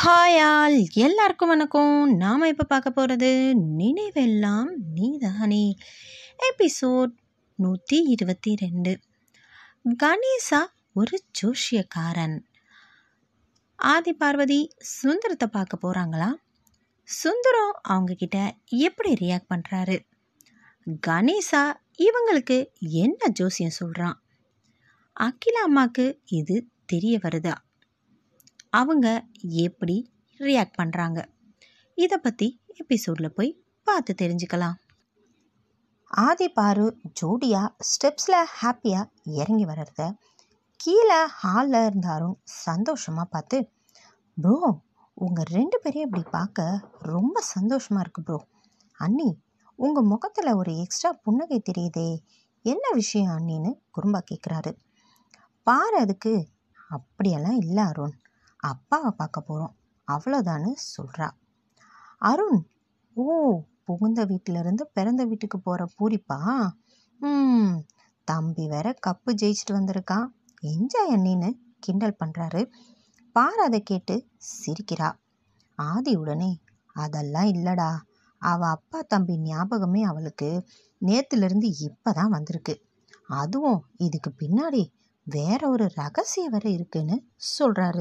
Hi all எல்லாருக்கும் வணக்கம் நாம் இப்போ பார்க்க போகிறது நினைவெல்லாம் நீதானே எபிசோட் நூற்றி இருபத்தி ரெண்டு கணேசா ஒரு ஜோஷியக்காரன் ஆதி பார்வதி சுந்தரத்தை பார்க்க போகிறாங்களா சுந்தரம் அவங்கக்கிட்ட எப்படி ரியாக்ட் பண்ணுறாரு கணேசா இவங்களுக்கு என்ன ஜோசியம் சொல்கிறான் அகிலா அம்மாவுக்கு இது தெரிய வருதா அவங்க எப்படி ரியாக்ட் பண்ணுறாங்க இதை பற்றி எபிசோடில் போய் பார்த்து தெரிஞ்சுக்கலாம் ஆதி பாரு ஜோடியாக ஸ்டெப்ஸில் ஹாப்பியாக இறங்கி வர்றத கீழே ஹாலில் இருந்தாரும் சந்தோஷமாக பார்த்து ப்ரோ உங்கள் ரெண்டு பேரையும் இப்படி பார்க்க ரொம்ப சந்தோஷமாக இருக்குது ப்ரோ அண்ணி உங்கள் முகத்தில் ஒரு எக்ஸ்ட்ரா புன்னகை தெரியுதே என்ன விஷயம் அண்ணின்னு குறும்பா கேட்குறாரு பாரு அதுக்கு அப்படியெல்லாம் இல்லை அருண் அப்பாவை பார்க்க போகிறோம் அவ்வளோதான்னு சொல்கிறா அருண் ஓ புகுந்த வீட்டிலேருந்து பிறந்த வீட்டுக்கு போகிற பூரிப்பா ம் தம்பி வேற கப்பு ஜெயிச்சிட்டு வந்திருக்கான் என்ஜாய் அண்ணின்னு கிண்டல் பண்ணுறாரு பார் அதை கேட்டு சிரிக்கிறா ஆதி உடனே அதெல்லாம் இல்லடா அவ அப்பா தம்பி ஞாபகமே அவளுக்கு நேத்துலேருந்து இப்போ தான் வந்திருக்கு அதுவும் இதுக்கு பின்னாடி வேற ஒரு ரகசியம் வேற இருக்குன்னு சொல்கிறாரு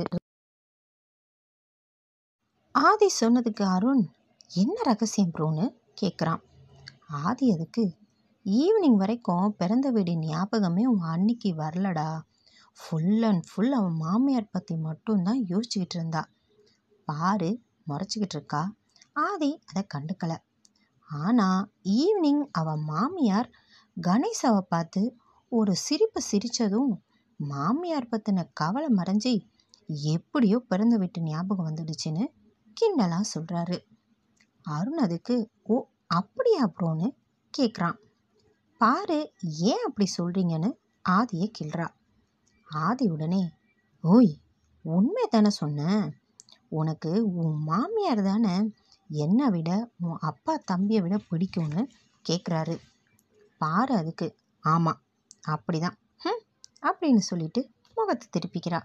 ஆதி சொன்னதுக்கு அருண் என்ன ரகசியம் ப்ரோன்னு கேட்குறான் ஆதி அதுக்கு ஈவினிங் வரைக்கும் பிறந்த வீடு ஞாபகமே உன் அன்னைக்கு வரலடா ஃபுல் அண்ட் ஃபுல் அவன் மாமியார் பற்றி மட்டும்தான் யோசிச்சுக்கிட்டு இருந்தா பாரு முறைச்சிக்கிட்டு இருக்கா ஆதி அதை கண்டுக்கல ஆனால் ஈவினிங் அவன் மாமியார் கணேசாவை பார்த்து ஒரு சிரிப்பு சிரித்ததும் மாமியார் பற்றின கவலை மறைஞ்சி எப்படியோ பிறந்த வீட்டு ஞாபகம் வந்துடுச்சுன்னு கிண்டலாக சொல்கிறாரு அருண் அதுக்கு ஓ அப்படியா ப்ரோன்னு கேட்குறான் பாரு ஏன் அப்படி சொல்கிறீங்கன்னு ஆதியை கிள்றா ஆதி உடனே ஓய் உண்மை தானே சொன்னேன் உனக்கு உன் மாமியார் தானே என்னை விட உன் அப்பா தம்பியை விட பிடிக்கும்னு கேட்குறாரு பாரு அதுக்கு ஆமாம் அப்படிதான் ம் அப்படின்னு சொல்லிட்டு முகத்தை திருப்பிக்கிறா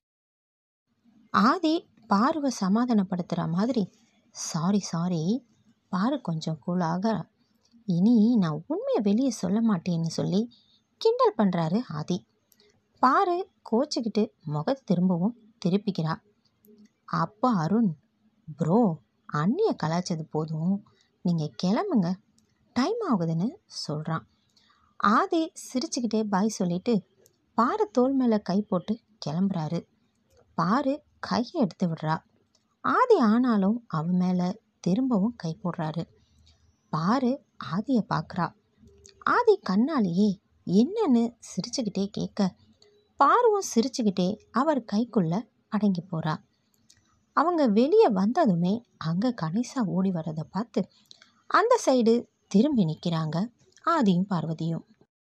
ஆதி பார்வை சமாதானப்படுத்துகிற மாதிரி சாரி சாரி பாரு கொஞ்சம் கூலாக இனி நான் உண்மையை வெளியே சொல்ல மாட்டேன்னு சொல்லி கிண்டல் பண்ணுறாரு ஆதி பாரு கோச்சிக்கிட்டு முகத்தை திரும்பவும் திருப்பிக்கிறா அப்போ அருண் ப்ரோ அண்ணியை கலாய்ச்சது போதும் நீங்கள் கிளம்புங்க டைம் ஆகுதுன்னு சொல்கிறான் ஆதி சிரிச்சுக்கிட்டே பாய் சொல்லிட்டு பாரு தோல் மேலே கை போட்டு கிளம்புறாரு பாரு கையை எடுத்து விடுறா ஆதி ஆனாலும் அவன் மேலே திரும்பவும் கை போடுறாரு பாரு ஆதியை பார்க்குறா ஆதி கண்ணாலேயே என்னன்னு சிரிச்சுக்கிட்டே கேட்க பாருவும் சிரிச்சுக்கிட்டே அவர் கைக்குள்ள அடங்கி போறா அவங்க வெளியே வந்ததுமே அங்கே கணேசா ஓடி வர்றதை பார்த்து அந்த சைடு திரும்பி நிற்கிறாங்க ஆதியும் பார்வதியும்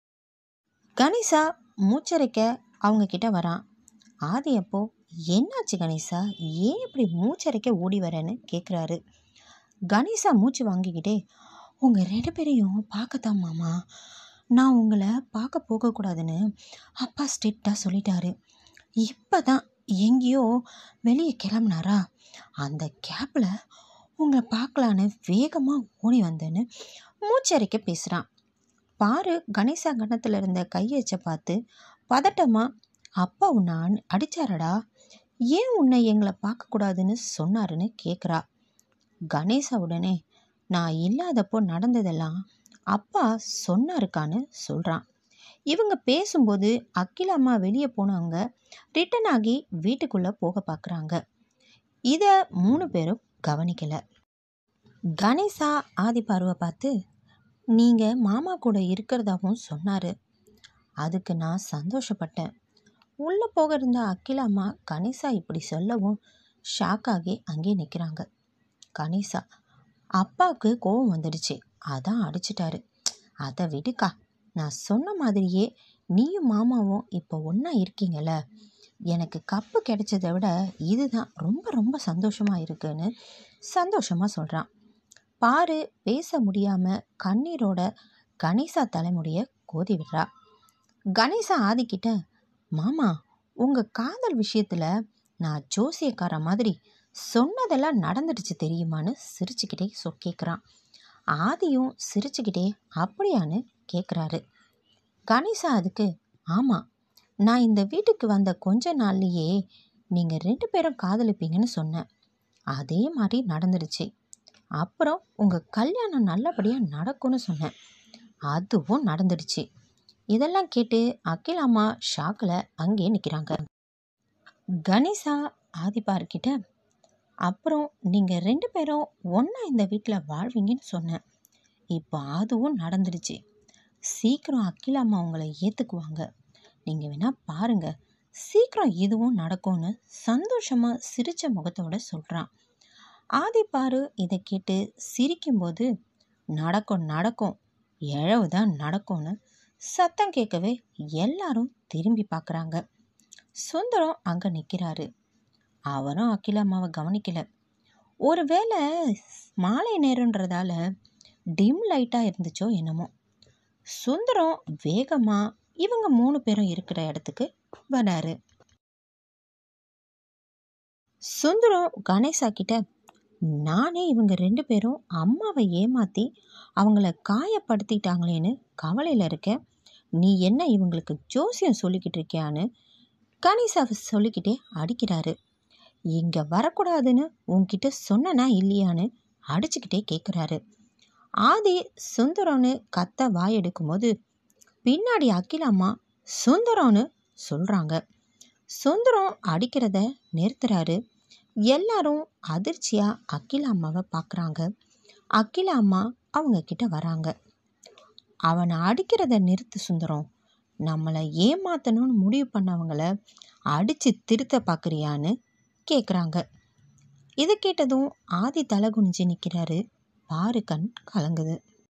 கணேசா மூச்சரைக்க அவங்க கிட்ட வரான் ஆதி அப்போ என்னாச்சு கணேசா ஏன் இப்படி மூச்சரைக்க ஓடி வரேன்னு கேட்குறாரு கணேசா மூச்சு வாங்கிக்கிட்டே உங்கள் ரெண்டு பேரையும் பார்க்கத்தான் மாமா நான் உங்களை பார்க்க போகக்கூடாதுன்னு அப்பா ஸ்ட்ரிக்டாக சொல்லிட்டாரு இப்போ தான் எங்கேயோ வெளியே கிளம்புனாரா அந்த கேப்பில் உங்களை பார்க்கலான்னு வேகமாக ஓடி வந்தேன்னு மூச்சரிக்க பேசுகிறான் பாரு கணேசா கணத்தில் இருந்த கையச்ச பார்த்து பதட்டமாக அப்பா உன்னை அன் அடிச்சாரடா ஏன் உன்னை எங்களை பார்க்கக்கூடாதுன்னு சொன்னாருன்னு கேட்குறா கணேசா உடனே நான் இல்லாதப்போ நடந்ததெல்லாம் அப்பா சொன்னாருக்கான்னு சொல்கிறான் இவங்க பேசும்போது அகில அம்மா வெளியே போனவங்க ரிட்டன் ஆகி வீட்டுக்குள்ளே போக பார்க்குறாங்க இதை மூணு பேரும் கவனிக்கலை கணேசா ஆதி பார்வை பார்த்து நீங்கள் மாமா கூட இருக்கிறதாவும் சொன்னார் அதுக்கு நான் சந்தோஷப்பட்டேன் உள்ளே போக இருந்த அகில அம்மா கணேசா இப்படி சொல்லவும் ஷாக் ஆகி அங்கே நிற்கிறாங்க கணேசா அப்பாவுக்கு கோவம் வந்துடுச்சு அதான் அடிச்சிட்டாரு அதை விடுக்கா நான் சொன்ன மாதிரியே நீயும் மாமாவும் இப்போ ஒன்றா இருக்கீங்கல்ல எனக்கு கப்பு கிடைச்சதை விட இதுதான் ரொம்ப ரொம்ப சந்தோஷமாக இருக்குன்னு சந்தோஷமாக சொல்கிறான் பாரு பேச முடியாமல் கண்ணீரோட கணேசா தலைமுடிய கோதி விடுறா கணேசா ஆதிக்கிட்ட மாமா உங்கள் காதல் விஷயத்தில் நான் ஜோசியக்கார மாதிரி சொன்னதெல்லாம் நடந்துடுச்சு தெரியுமான்னு சிரிச்சுக்கிட்டே சொ கேட்குறான் ஆதியும் சிரிச்சுக்கிட்டே அப்படியான்னு கேட்குறாரு கணேசா அதுக்கு ஆமாம் நான் இந்த வீட்டுக்கு வந்த கொஞ்ச நாள்லையே நீங்கள் ரெண்டு பேரும் காதலிப்பீங்கன்னு சொன்னேன் அதே மாதிரி நடந்துடுச்சு அப்புறம் உங்கள் கல்யாணம் நல்லபடியாக நடக்கும்னு சொன்னேன் அதுவும் நடந்துடுச்சு இதெல்லாம் கேட்டு அகிலாம்மா ஷாக்கில் அங்கேயே நிற்கிறாங்க கணேசா ஆதிபார்கிட்ட அப்புறம் நீங்கள் ரெண்டு பேரும் ஒன்றா இந்த வீட்டில் வாழ்வீங்கன்னு சொன்னேன் இப்போ அதுவும் நடந்துடுச்சு சீக்கிரம் அகிலாம்மா உங்களை ஏற்றுக்குவாங்க நீங்கள் வேணால் பாருங்கள் சீக்கிரம் இதுவும் நடக்கும்னு சந்தோஷமாக சிரித்த முகத்தோட சொல்கிறான் ஆதிப்பாரு இதை கேட்டு சிரிக்கும்போது நடக்கும் நடக்கும் இழவு தான் நடக்கும்னு சத்தம் கேட்கவே எல்லாரும் திரும்பி பார்க்குறாங்க சுந்தரம் அங்கே நிற்கிறாரு அவரும் அகிலாம்மாவை கவனிக்கல ஒருவேளை மாலை நேரன்றதால டிம் லைட்டாக இருந்துச்சோ என்னமோ சுந்தரம் வேகமாக இவங்க மூணு பேரும் இருக்கிற இடத்துக்கு வராரு சுந்தரம் கணேசா கிட்ட நானே இவங்க ரெண்டு பேரும் அம்மாவை ஏமாற்றி அவங்கள காயப்படுத்திட்டாங்களேன்னு கவலையில் இருக்கேன் நீ என்ன இவங்களுக்கு ஜோசியம் சொல்லிக்கிட்டு இருக்கியான்னு கணேசாவை சொல்லிக்கிட்டே அடிக்கிறாரு இங்கே வரக்கூடாதுன்னு உன்கிட்ட சொன்னனா இல்லையான்னு அடிச்சுக்கிட்டே கேட்குறாரு ஆதி சுந்தரம்னு கத்த வாய் எடுக்கும்போது பின்னாடி அகிலாம்மா சுந்தரம்னு சொல்கிறாங்க சுந்தரம் அடிக்கிறத நிறுத்துறாரு எல்லாரும் அதிர்ச்சியாக அகிலா அம்மாவை பார்க்குறாங்க அகிலா அம்மா அவங்க கிட்ட வராங்க அவனை அடிக்கிறத நிறுத்து சுந்தரம் நம்மளை ஏமாத்தணும்னு முடிவு பண்ணவங்கள அடித்து திருத்த பார்க்குறியான்னு கேட்குறாங்க இதை கேட்டதும் ஆதி தலை குனிஞ்சு நிற்கிறாரு பாரு கண் கலங்குது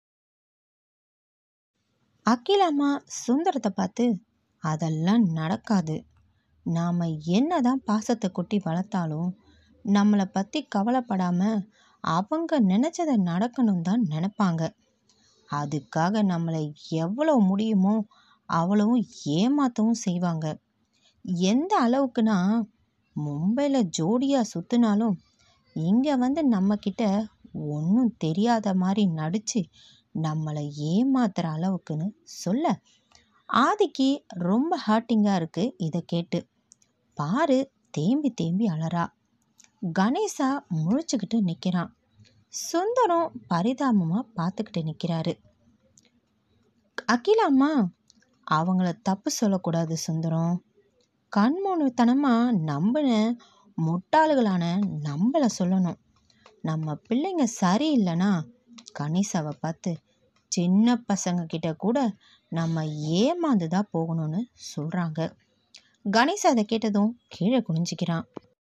அகிலாம்மா சுந்தரத்தை பார்த்து அதெல்லாம் நடக்காது நாம் என்னதான் பாசத்தை கொட்டி வளர்த்தாலும் நம்மளை பற்றி கவலைப்படாமல் அவங்க நினச்சதை நடக்கணும் தான் நினப்பாங்க அதுக்காக நம்மளை எவ்வளோ முடியுமோ அவ்வளவும் ஏமாற்றவும் செய்வாங்க எந்த அளவுக்குனா மும்பையில் ஜோடியாக சுற்றினாலும் இங்கே வந்து நம்மக்கிட்ட ஒன்றும் தெரியாத மாதிரி நடித்து நம்மளை ஏமாத்துற அளவுக்குன்னு சொல்ல ஆதிக்கு ரொம்ப ஹர்ட்டிங்காக இருக்குது இதை கேட்டு பாரு தேம்பி தேம்பி அழறா கணேசா முழிச்சுக்கிட்டு நிற்கிறான் சுந்தரம் பரிதாபமாக பார்த்துக்கிட்டு நிற்கிறாரு அகிலாம்மா அவங்கள தப்பு சொல்லக்கூடாது சுந்தரம் கண்மூணுத்தனமாக நம்பின முட்டாளுகளான நம்மளை சொல்லணும் நம்ம பிள்ளைங்க சரியில்லைன்னா கணேசாவை பார்த்து சின்ன பசங்க கிட்ட கூட நம்ம ஏமாந்து தான் போகணும்னு சொல்கிறாங்க கணேசா அதை கேட்டதும் கீழே குனிஞ்சிக்கிறான்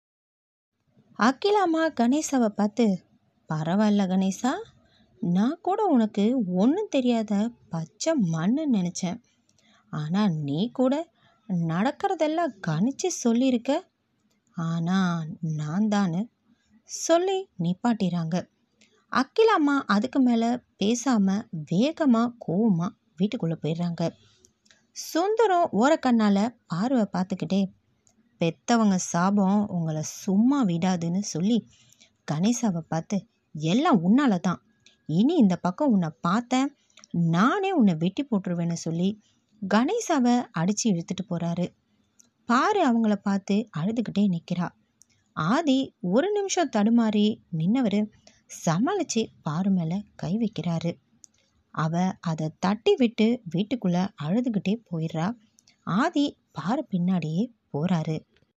அகிலாம்மா கணேசாவை பார்த்து பரவாயில்ல கணேசா நான் கூட உனக்கு ஒன்றும் தெரியாத பச்சை மண்ணு நினச்சேன் ஆனால் நீ கூட நடக்கிறதெல்லாம் கணிச்சு சொல்லியிருக்க ஆனால் நான் தான் சொல்லி நிப்பாட்டிறாங்க அகிலாம்மா அதுக்கு மேலே பேசாமல் வேகமாக கோவமாக வீட்டுக்குள்ளே போயிடுறாங்க சுந்தரம் ஓரக்கண்ணால் பார்வை பார்த்துக்கிட்டே பெத்தவங்க சாபம் உங்களை சும்மா விடாதுன்னு சொல்லி கணேசாவை பார்த்து எல்லாம் உன்னால தான் இனி இந்த பக்கம் உன்னை பார்த்தேன் நானே உன்னை வெட்டி போட்டுருவேன்னு சொல்லி கணேசாவை அடித்து இழுத்துட்டு போகிறாரு பாரு அவங்கள பார்த்து அழுதுகிட்டே நிற்கிறா ஆதி ஒரு நிமிஷம் தடுமாறி நின்னவர் சமாளித்து பாரு மேலே கை வைக்கிறாரு அவ அதை தட்டி விட்டு வீட்டுக்குள்ளே அழுதுகிட்டே போயிடுறா ஆதி பாரு பின்னாடியே போகிறாரு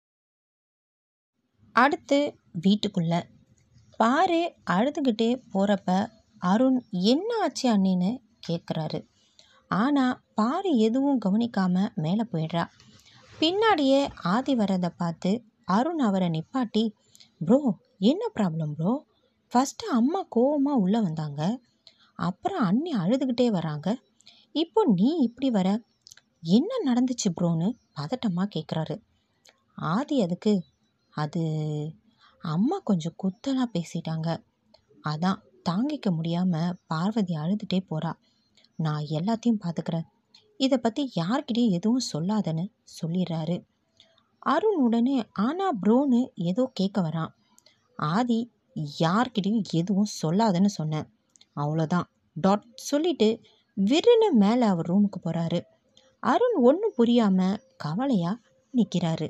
அடுத்து வீட்டுக்குள்ள பாரு அழுதுகிட்டே போகிறப்ப அருண் என்ன ஆச்சு அண்ணின்னு கேட்குறாரு ஆனால் பாரு எதுவும் கவனிக்காமல் மேலே போயிடுறா பின்னாடியே ஆதி வரதை பார்த்து அருண் அவரை நிப்பாட்டி ப்ரோ என்ன ப்ராப்ளம் ப்ரோ ஃபஸ்ட்டு அம்மா கோவமாக உள்ளே வந்தாங்க அப்புறம் அண்ணி அழுதுகிட்டே வராங்க இப்போ நீ இப்படி வர என்ன நடந்துச்சு ப்ரோன்னு பதட்டமாக கேட்குறாரு ஆதி அதுக்கு அது அம்மா கொஞ்சம் குத்தலாக பேசிட்டாங்க அதான் தாங்கிக்க முடியாமல் பார்வதி அழுதுகிட்டே போகிறா நான் எல்லாத்தையும் பார்த்துக்கிறேன் இதை பற்றி யார்கிட்டயும் எதுவும் சொல்லாதன்னு சொல்லிடுறாரு அருண் உடனே ஆனா ப்ரோன்னு ஏதோ கேட்க வரான் ஆதி யார்கிட்டயும் எதுவும் சொல்லாதன்னு சொன்னேன் அவ்வளோதான் டாட் சொல்லிட்டு விருன்னு மேலே அவர் ரூமுக்கு போகிறாரு அருண் ஒன்றும் புரியாமல் கவலையாக நிற்கிறாரு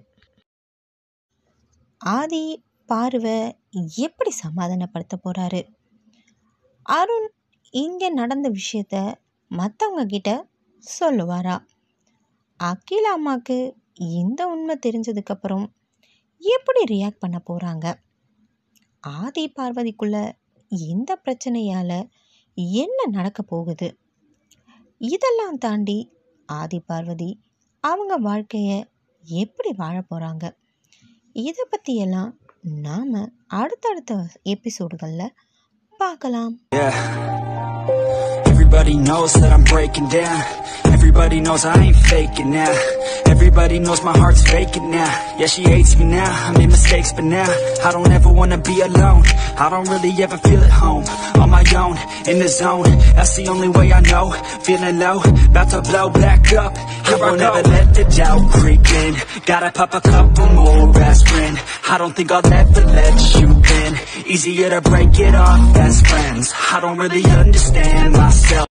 ஆதி பார்வை எப்படி சமாதானப்படுத்த போகிறாரு அருண் இங்கே நடந்த விஷயத்த மற்றவங்க கிட்ட சொல்லுவாரா அகிலா அம்மாவுக்கு இந்த உண்மை தெரிஞ்சதுக்கப்புறம் எப்படி ரியாக்ட் பண்ண போகிறாங்க ஆதி பார்வதிக்குள்ள இந்த பிரச்சனையால் என்ன நடக்க போகுது இதெல்லாம் தாண்டி ஆதி பார்வதி அவங்க வாழ்க்கையை எப்படி வாழ போகிறாங்க இதை பற்றியெல்லாம் நாம் அடுத்தடுத்த எபிசோடுகளில் பார்க்கலாம் Yeah. Everybody knows that I'm breaking down. Everybody knows I ain't faking now. Everybody knows my heart's faking now. Yeah, she hates me now. I made mistakes, but now I don't ever wanna be alone. I don't really ever feel at home. On my own, in the zone. That's the only way I know. Feeling low, about to blow back up. Here I won't ever let the doubt creep in. Gotta pop a couple more aspirin. I don't think I'll ever let you in. Easier to break it off best friends. I don't really understand myself.